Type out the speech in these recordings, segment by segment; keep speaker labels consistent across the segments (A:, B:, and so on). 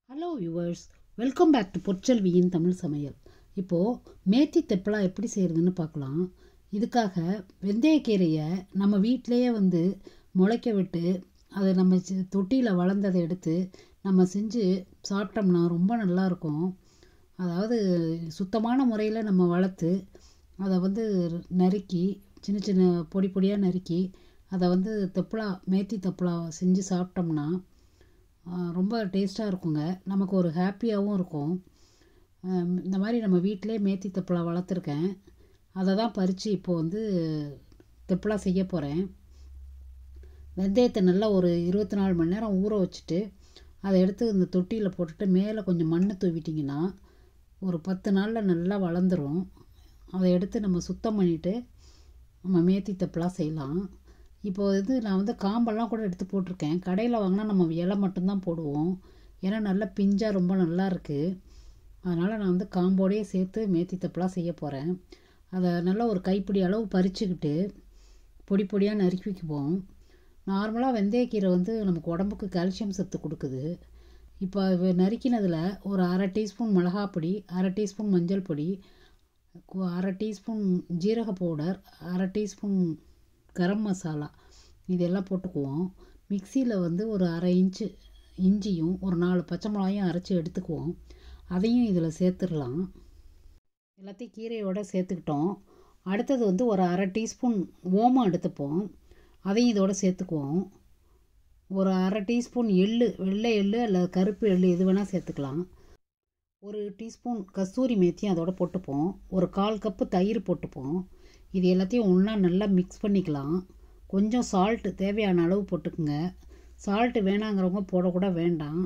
A: hello viewers welcome back to பொற்செல்வியின் தமிழ் சமையல் இப்போது மேத்தி தெப்பலா எப்படி செய்கிறதுன்னு பார்க்கலாம் இதுக்காக வெந்தயக்கீரையை நம்ம வீட்டிலையே வந்து முளைக்க விட்டு அதை நம்ம தொட்டியில் வளர்ந்ததை எடுத்து நம்ம செஞ்சு சாப்பிட்டோம்னா ரொம்ப நல்லாயிருக்கும் அதாவது சுத்தமான முறையில் நம்ம வளர்த்து அதை வந்து நறுக்கி சின்ன சின்ன பொடி பொடியாக நறுக்கி அதை வந்து தெப்பலா மேத்தி தெப்பலா செஞ்சு சாப்பிட்டோம்னா ரொம்ப டேஸ்ட்டாக இருக்குங்க நமக்கு ஒரு ஹாப்பியாகவும் இருக்கும் இந்த மாதிரி நம்ம வீட்டிலே மேத்தி தெப்பலா வளர்த்துருக்கேன் அதை தான் பறித்து இப்போது வந்து தெப்பலா செய்ய போகிறேன் வெந்தயத்தை நல்லா ஒரு இருபத்தி நாலு மணி நேரம் ஊற வச்சுட்டு அதை எடுத்து இந்த தொட்டியில் போட்டுட்டு மேலே கொஞ்சம் மண் தூவிட்டிங்கன்னா ஒரு பத்து நாளில் நல்லா வளர்ந்துடும் அதை எடுத்து நம்ம சுத்தம் பண்ணிவிட்டு நம்ம மேத்தி தெப்பலா செய்யலாம் இப்போ இது நான் வந்து காம்பெல்லாம் கூட எடுத்து போட்டிருக்கேன் கடையில் வாங்கினா நம்ம இலை மட்டும்தான் போடுவோம் ஏன்னா நல்லா பிஞ்சாக ரொம்ப நல்லா இருக்குது அதனால் நான் வந்து காம்போடையே சேர்த்து மேத்தி தப்பெல்லாம் செய்ய போகிறேன் அதை நல்லா ஒரு கைப்பிடி அளவு பறிச்சுக்கிட்டு பொடி பொடியாக நறுக்கிக்குவோம் நார்மலாக வெந்தயக்கீரை வந்து நமக்கு உடம்புக்கு கால்சியம் சத்து கொடுக்குது இப்போ நறுக்கினதில் ஒரு அரை டீஸ்பூன் மிளகாப்பொடி அரை டீஸ்பூன் மஞ்சள் பொடி அரை டீஸ்பூன் ஜீரக பவுடர் அரை டீஸ்பூன் கரம் மசாலா இதெல்லாம் போட்டுக்குவோம் மிக்சியில் வந்து ஒரு அரை இன்ச்சு இஞ்சியும் ஒரு நாலு பச்சை மிளகாயும் அரைச்சி எடுத்துக்குவோம் அதையும் இதில் சேர்த்துடலாம் எல்லாத்தையும் கீரையோடு சேர்த்துக்கிட்டோம் அடுத்தது வந்து ஒரு அரை டீஸ்பூன் ஓமம் எடுத்துப்போம் அதையும் இதோடு சேர்த்துக்குவோம் ஒரு அரை டீஸ்பூன் எள்ளு வெள்ளை எள்ளு அல்லது கருப்பு எள்ளு எது வேணால் சேர்த்துக்கலாம் ஒரு டீஸ்பூன் கஸ்தூரி மேத்தியும் அதோட போட்டுப்போம் ஒரு கால் கப்பு தயிர் போட்டுப்போம் இது எல்லாத்தையும் ஒன்றா நல்லா மிக்ஸ் பண்ணிக்கலாம் கொஞ்சம் சால்ட்டு தேவையான அளவு போட்டுக்குங்க சால்ட்டு வேணாங்கிறவங்க போடக்கூட வேண்டாம்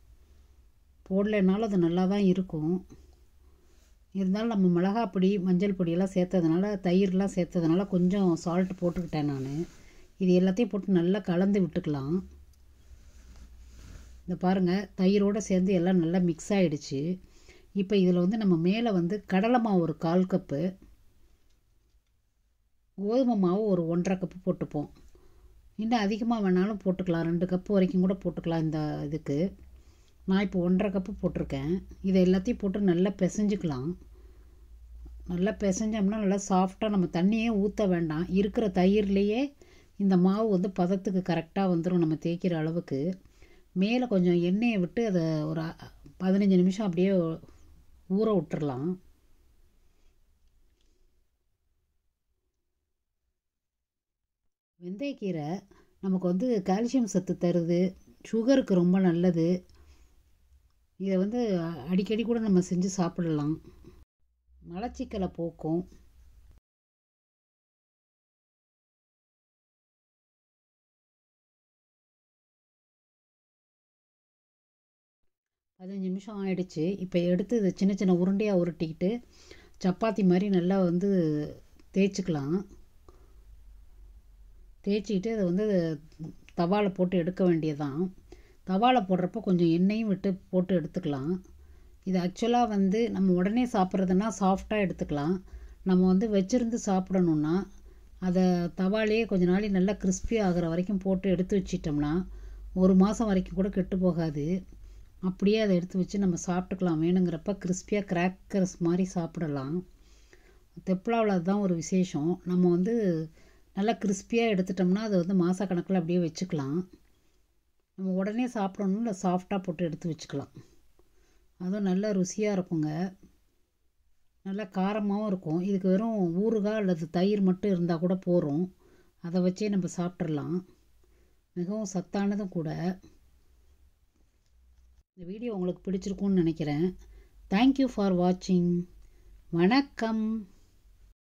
A: போடலைனாலும் அது நல்லா தான் இருக்கும் இருந்தாலும் நம்ம மிளகாப்பொடி மஞ்சள் பொடியெல்லாம் சேர்த்ததுனால தயிர்லாம் சேர்த்ததுனால கொஞ்சம் சால்ட் போட்டுக்கிட்டேன் நான் இது எல்லாத்தையும் போட்டு நல்லா கலந்து விட்டுக்கலாம் இந்த பாருங்கள் தயிரோடு சேர்ந்து எல்லாம் நல்லா மிக்ஸ் ஆகிடுச்சு இப்போ இதில் வந்து நம்ம மேலே வந்து கடலை மாவு ஒரு கால் கப்பு கோதுமை மாவு ஒரு ஒன்றரை கப்பு போட்டுப்போம் இன்னும் அதிகமாக வேணாலும் போட்டுக்கலாம் ரெண்டு கப்பு வரைக்கும் கூட போட்டுக்கலாம் இந்த இதுக்கு நான் இப்போ ஒன்றரை கப்பு போட்டிருக்கேன் இதை எல்லாத்தையும் போட்டு நல்லா பிசைஞ்சிக்கலாம் நல்லா பிசைஞ்சோம்னா நல்லா சாஃப்டாக நம்ம தண்ணியே ஊற்ற வேண்டாம் இருக்கிற தயிர்லேயே இந்த மாவு வந்து பதத்துக்கு கரெக்டாக வந்துடும் நம்ம தேய்க்கிற அளவுக்கு மேலே கொஞ்சம் எண்ணெயை விட்டு அதை ஒரு பதினஞ்சு நிமிஷம் அப்படியே ஊற விட்டுறலாம் வெந்தயக்கீரை நமக்கு வந்து கால்சியம் சத்து தருது சுகருக்கு ரொம்ப நல்லது இதை வந்து அடிக்கடி கூட நம்ம செஞ்சு சாப்பிடலாம் மலச்சிக்கலை போக்கும் பதினஞ்சு நிமிஷம் ஆயிடுச்சு இப்போ எடுத்து இதை சின்ன சின்ன உருண்டையாக உருட்டிக்கிட்டு சப்பாத்தி மாதிரி நல்லா வந்து தேய்ச்சிக்கலாம் தேய்ச்சிக்கிட்டு அதை வந்து தவாவில் போட்டு எடுக்க வேண்டியதான் தவாவில் போடுறப்போ கொஞ்சம் எண்ணெயும் விட்டு போட்டு எடுத்துக்கலாம் இது ஆக்சுவலாக வந்து நம்ம உடனே சாப்பிட்றதுனா சாஃப்டாக எடுத்துக்கலாம் நம்ம வந்து வச்சுருந்து சாப்பிடணுன்னா அதை தவாலேயே கொஞ்ச நாளை நல்லா கிறிஸ்பி ஆகிற வரைக்கும் போட்டு எடுத்து வச்சிட்டோம்னா ஒரு மாதம் வரைக்கும் கூட கெட்டு போகாது அப்படியே அதை எடுத்து வச்சு நம்ம சாப்பிட்டுக்கலாம் வேணுங்கிறப்ப கிறிஸ்பியாக கிராக்கர்ஸ் மாதிரி சாப்பிடலாம் தெப்பலாவில் அதுதான் ஒரு விசேஷம் நம்ம வந்து நல்லா கிறிஸ்பியாக எடுத்துட்டோம்னா அது வந்து மாதக்கணக்கில் அப்படியே வச்சுக்கலாம் நம்ம உடனே சாப்பிடணும் இல்லை சாஃப்டாக போட்டு எடுத்து வச்சுக்கலாம் அதுவும் நல்ல ருசியாக இருக்குங்க நல்லா காரமாகவும் இருக்கும் இதுக்கு வெறும் ஊறுகாய் அல்லது தயிர் மட்டும் இருந்தால் கூட போகிறோம் அதை வச்சே நம்ம சாப்பிட்றலாம் மிகவும் சத்தானதும் கூட இந்த வீடியோ உங்களுக்கு பிடிச்சிருக்கும்னு நினைக்கிறேன் தேங்க்யூ ஃபார் வாட்சிங் வணக்கம்